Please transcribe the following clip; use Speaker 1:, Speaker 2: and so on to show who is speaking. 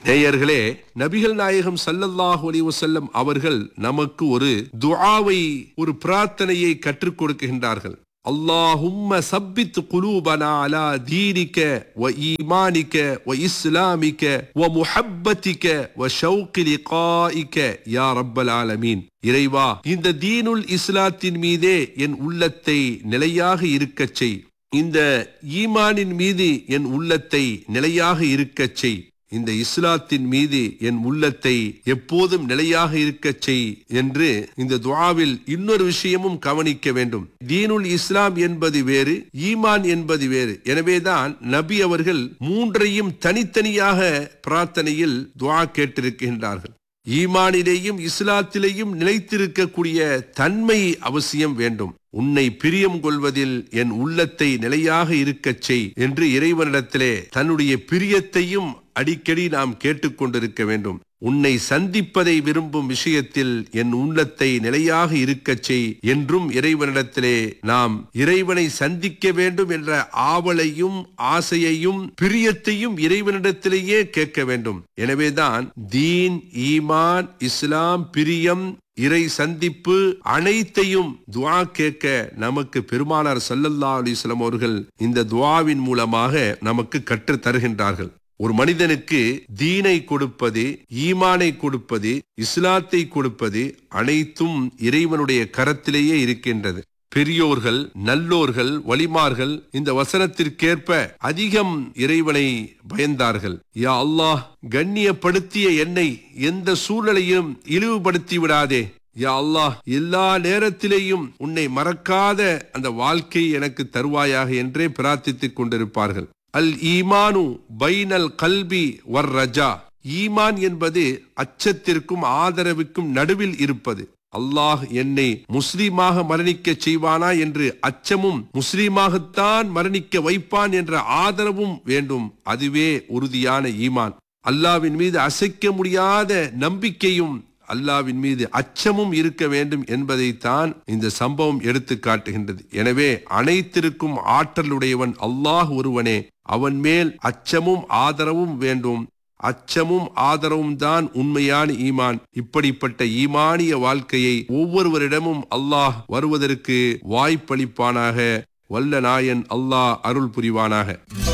Speaker 1: நேயர்களே நபிகள் நாயகம் ஸல்லல்லாஹு அலைஹி வஸல்லம் அவர்கள் நமக்கு ஒரு துஆவை ஒரு பிரார்த்தனையை கற்றுக் கொடுக்கின்றார்கள் அல்லாஹும்ம சப்பித் குலூபனா அலா தீனிக வ ஈமானிக வ இஸ்லாமிக வ முஹப்பத்திக வ ஷௌகி லிகாயிக யா ரப்பல் ஆலமீன் இறைவா இந்த தீனுல் இஸ்லாத்தின் மீதே என் உள்ளத்தை நிலையாக இருக்கச் செய் இந்த ஈமானின் மீது என் உள்ளத்தை நிலையாக இருக்கச் செய் இந்த இஸ்லாத்தின் மீது என் உள்ளத்தை எப்போதும் நிலையாக இருக்கச் செய் என்று இந்த துஆவில் இன்னொரு விஷயமும் கவனிக்க வேண்டும் தீனுல் இஸ்லாம் என்பது வேறு ஈமான் என்பது வேறு எனவேதான் நபி அவர்கள் மூன்றையும் தனித்தனியாக பிரார்த்தனையில் துஆ கேட்டிருக்கின்றார்கள் ஈமானிலேயும் இஸ்லாத்திலேயும் நிலைத்திருக்கக்கூடிய தன்மை அவசியம் வேண்டும் உன்னை பிரியம் கொள்வதில் என் உள்ளத்தை நிலையாக இருக்கச் செய் என்று இறைவனிடத்திலே தன்னுடைய பிரியத்தையும் அடிக்கடி நாம் கேட்டுக்கொண்டிருக்க வேண்டும் உன்னை சந்திப்பதை விரும்பும் விஷயத்தில் என் உள்ளத்தை நிலையாக இருக்கச் செய் என்றும் இறைவனிடத்திலே நாம் இறைவனை சந்திக்க வேண்டும் என்ற ஆவலையும் ஆசையையும் பிரியத்தையும் இறைவனிடத்திலேயே கேட்க வேண்டும் எனவேதான் தீன் ஈமான் இஸ்லாம் பிரியம் இறை சந்திப்பு அனைத்தையும் துவா கேட்க நமக்கு பெருமானார் சல்லல்லா அலிஸ்லாம் அவர்கள் இந்த துவாவின் மூலமாக நமக்கு கற்றுத் தருகின்றார்கள் ஒரு மனிதனுக்கு தீனை கொடுப்பது ஈமானை கொடுப்பது இஸ்லாத்தை கொடுப்பது அனைத்தும் இறைவனுடைய கரத்திலேயே இருக்கின்றது பெரியோர்கள் நல்லோர்கள் வலிமார்கள் இந்த வசனத்திற்கேற்ப அதிகம் இறைவனை பயந்தார்கள் யா அல்லாஹ் கண்ணியப்படுத்திய என்னை எந்த சூழ்நிலையும் இழிவுபடுத்தி விடாதே யா அல்லாஹ் எல்லா நேரத்திலேயும் உன்னை மறக்காத அந்த வாழ்க்கை எனக்கு தருவாயாக என்றே பிரார்த்தித்துக் கொண்டிருப்பார்கள் அல் ஈமானு பைனல் கல்வி வர் ரஜா ஈமான் என்பது அச்சத்திற்கும் ஆதரவுக்கும் நடுவில் இருப்பது அல்லாஹ் என்னை முஸ்லீமாக மரணிக்க செய்வானா என்று அச்சமும் முஸ்லீமாகத்தான் மரணிக்க வைப்பான் என்ற ஆதரவும் வேண்டும் அதுவே உறுதியான ஈமான் அல்லாவின் மீது அசைக்க முடியாத நம்பிக்கையும் அல்லாவின் மீது அச்சமும் இருக்க வேண்டும் என்பதைத்தான் இந்த சம்பவம் எடுத்து காட்டுகின்றது எனவே அனைத்திற்கும் ஆற்றலுடையவன் அல்லாஹ் ஒருவனே அவன் மேல் அச்சமும் ஆதரவும் வேண்டும் அச்சமும் ஆதரவும் தான் உண்மையான ஈமான் இப்படிப்பட்ட ஈமானிய வாழ்க்கையை ஒவ்வொருவரிடமும் அல்லாஹ் வருவதற்கு வாய்ப்பளிப்பானாக வல்ல நாயன் அல்லாஹ் அருள் புரிவானாக